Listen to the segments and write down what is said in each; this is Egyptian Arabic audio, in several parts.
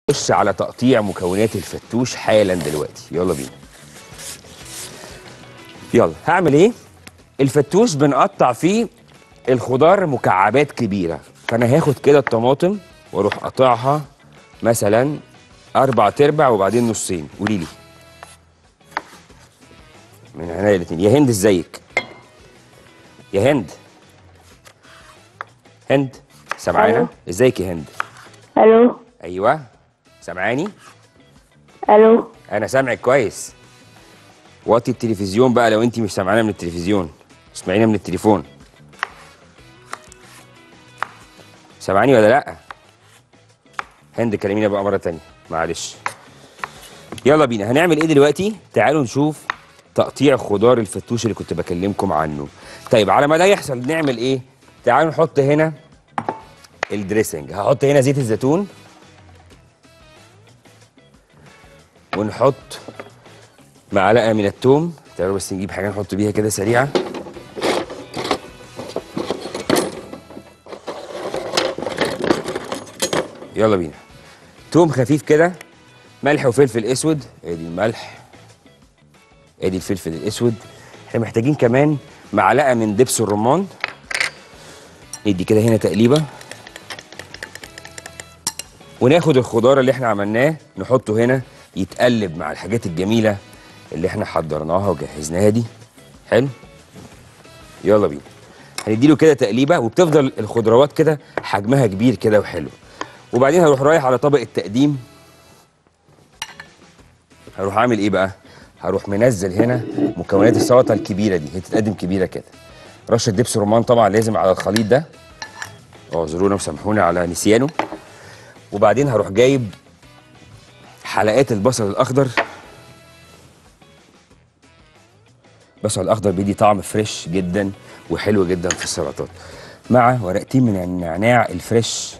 نخش على تقطيع مكونات الفتوش حالا دلوقتي يلا بينا يلا هعمل ايه الفتوش بنقطع فيه الخضار مكعبات كبيره فانا هاخد كده الطماطم واروح قاطعها مثلا اربع تربع وبعدين نصين قولي لي من عينيا الاتنين يا هند ازيك يا هند هند سامعانا أيوة. ازيك يا هند الو ايوه سامعاني الو انا سامعك كويس وطي التلفزيون بقى لو انت مش سامعانا من التلفزيون اسمعينا من التليفون سامعاني ولا لا هند كلمينا بقى مره تانية معلش يلا بينا هنعمل ايه دلوقتي تعالوا نشوف تقطيع خضار الفتوش اللي كنت بكلمكم عنه طيب على ما ده يحصل نعمل ايه تعالوا نحط هنا الدريسنج هحط هنا زيت الزيتون ونحط معلقه من الثوم تعالوا بس نجيب حاجه نحط بيها كده سريعه يلا بينا توم خفيف كده ملح وفلفل اسود ادي الملح ادي الفلفل الاسود احنا محتاجين كمان معلقه من دبس الرمان ندي كده هنا تقليبه وناخد الخضار اللي احنا عملناه نحطه هنا يتقلب مع الحاجات الجميله اللي احنا حضرناها وجهزناها دي حلو يلا بينا هنديله كده تقليبه وبتفضل الخضروات كده حجمها كبير كده وحلو وبعدين هروح رايح على طبق التقديم هروح عامل ايه بقى هروح منزل هنا مكونات السلطه الكبيره دي هي تتقدم كبيره كده رشه دبس رمان طبعا لازم على الخليط ده اعذرونا وسامحونا على نسيانه وبعدين هروح جايب حلقات البصل الاخضر البصل الاخضر بيدي طعم فريش جدا وحلو جدا في السلطات مع ورقتين من النعناع الفريش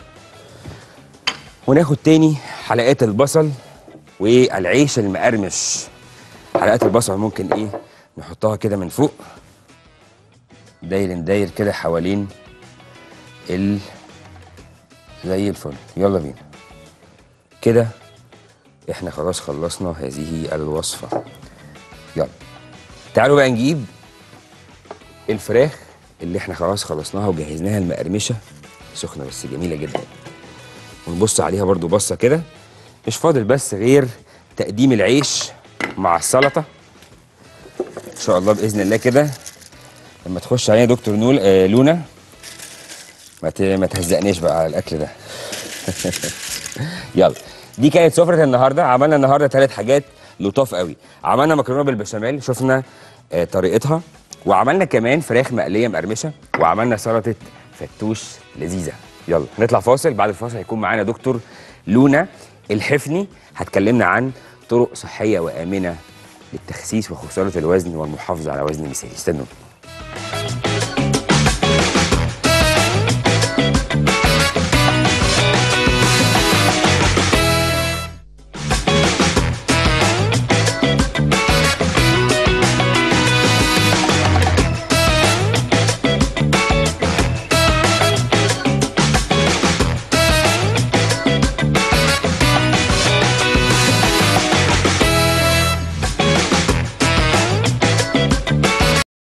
وناخد تاني حلقات البصل والعيش المقرمش حلقات البصل ممكن ايه نحطها كده من فوق داير داير كده حوالين ال زي الفل يلا بينا كده احنا خلاص خلصنا هذه الوصفة يلا تعالوا بقى نجيب الفراخ اللي احنا خلاص خلصناها وجهزناها المقرمشة سخنة بس جميلة جدا ونبص عليها برضو بصة كده مش فاضل بس غير تقديم العيش مع السلطة ان شاء الله بإذن الله كده لما تخش علينا دكتور نول آه لونا ما ت- ما تهزقنيش بقى على الاكل ده يلا دي كانت سفرة النهارده عملنا النهارده ثلاث حاجات لطاف قوي عملنا مكرونه بالبشاميل شفنا آه طريقتها وعملنا كمان فراخ مقليه مقرمشه وعملنا سلطه فتوش لذيذه يلا هنطلع فاصل بعد الفاصل هيكون معانا دكتور لونا الحفني هتكلمنا عن طرق صحيه وامنه للتخسيس وخساره الوزن والمحافظه على وزن مثالي استنوا